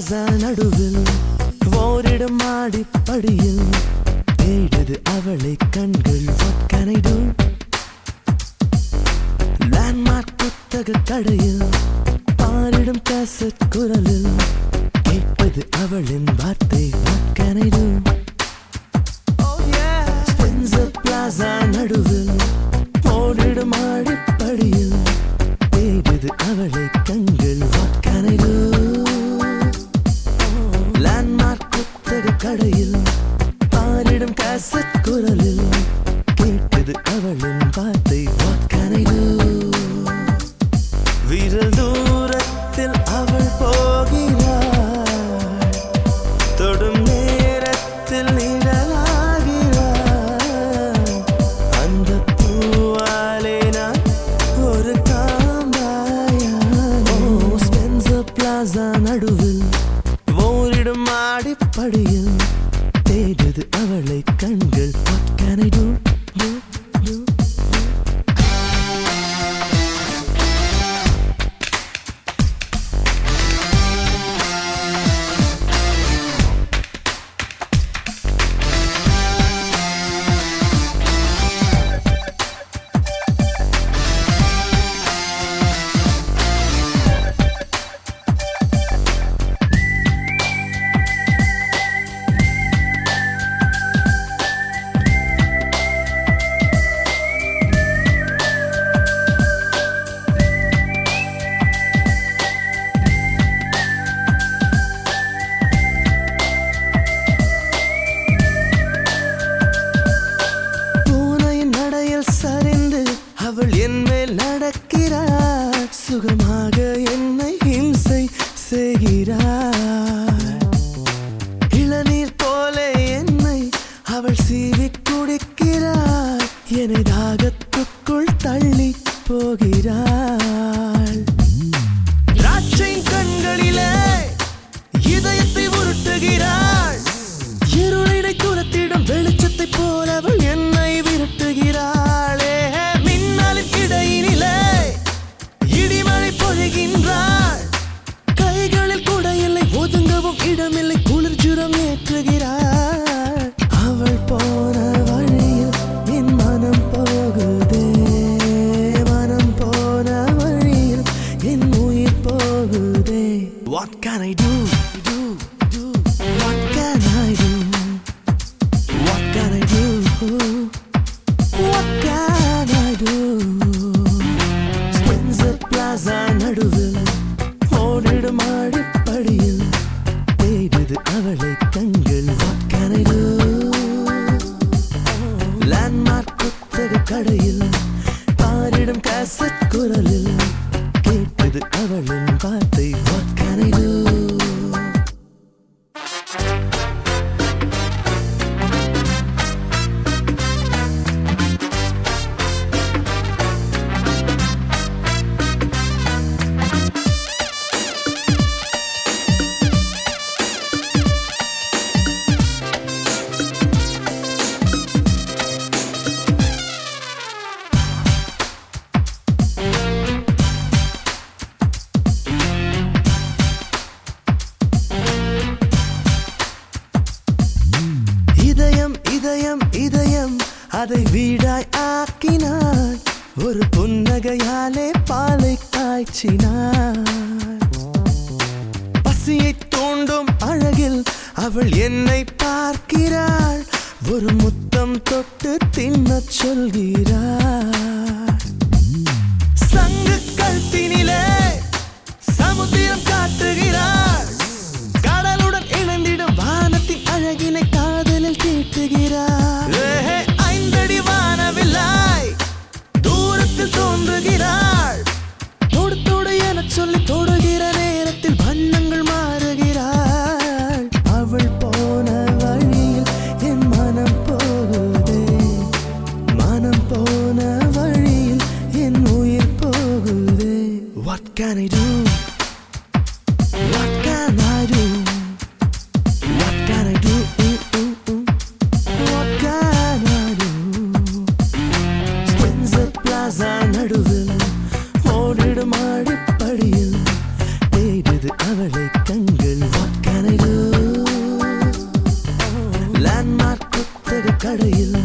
Plaza நடுவில் ஓரிடம் மாடிப்படியில் தேடுது அவளை கண்கள் what can I do Landmark புத்தக கடையில் பாரிடும் கேசட் குரலில் கேட்பது அவளின் வார்த்தை what can I do Spencer Plaza நடுவில் ஓடிடும் ஆடிப்படியில் தேடுது அவளை கண்கள் what can I do Landmark புத்தக கடையில் பாரிடும் கேசட் குரலில் கேட்டது அவளின் வார்த்தை what can I do விரல் தூரத்தில் அவள் போகிறாள் தொடும் நேரத்தில் நிழலாகிறாள் அந்த பூவாலே நான் ஒரு காந்தாயானோ ஸ்பென்சர் பிளாசா நடுவில் ஓரிடும் மாடிப்படியில் தேடுது அவளை கண்கள் what can I do do do பூனையின் நடையில் சரிந்து அவள் என் மேல் நடக்கிறாள் சுகமாக என்னை ஹிம்சை செய்கிறாள் இளநீர் போல என்னை அவள் சீவி குடிக்கிறாள் என்னை தாகத்துக்குள் தள்ளி போகிறாள் திராட்சை கண்களிலே இதயத்தை உருட்டுகிறாள் இருளிடை துரத்திடும் வெளிச்சத்தை போல அவள் என்னை விரட்டுகிறாளே மின்னலின் இடையினிலே இடிமழை பொழிகின்றாள் கைகளில் கூட இல்லை ஒதுங்கவும் இடமில்லை குளிர்ஜுரம் ஏற்றுகிறாள் அவள் போன வழியில் என் மனம் போகுதே மனம் போன வழியில் என் உயிர் போகுதே What can I do? do, do? What can I do? What can I do? What can I do? Spencer Plaza நடுவில் ஓடிடும் ஆடிப்படியில் தேடுது அவளை கண்கள் What can I do? Landmark புத்தக கடையில் பாரிடும் கேசட் குரலில் கேட்டது அவளின் வார்த்தை What can I do? இதயம் இதயம் இதயம் அதை வீடாய் ஆக்கினாள் ஒரு புன்னகையாலே பாலை காய்ச்சினாள் பசியை தூண்டும் அழகில் அவள் என்னை பார்க்கிறாள் ஒரு முத்தம் தொட்டு தின்னச் சொல்கிறாள் சங்கு கழுத்தினிலே சமுத்திரம் காட்டுகிறாள் கடலுடன் இணைந்திடும் வானத்தின் அழகினை காதலில் தீட்டுகிறாள் ஏஹே, ஐந்தடி வானவில்லாய் தூரத்தில் தோன்றுகிறாள் தொடு தொடு எனச் சொல்லி தொடுகிற நேரத்தில் வண்ணங்கள் மாறுகிறாள் அவள் போன வழியில் என் மனம் போகுதே மனம் போன வழியில் என் உயிர் போகுதே What can I do? What can கடையில்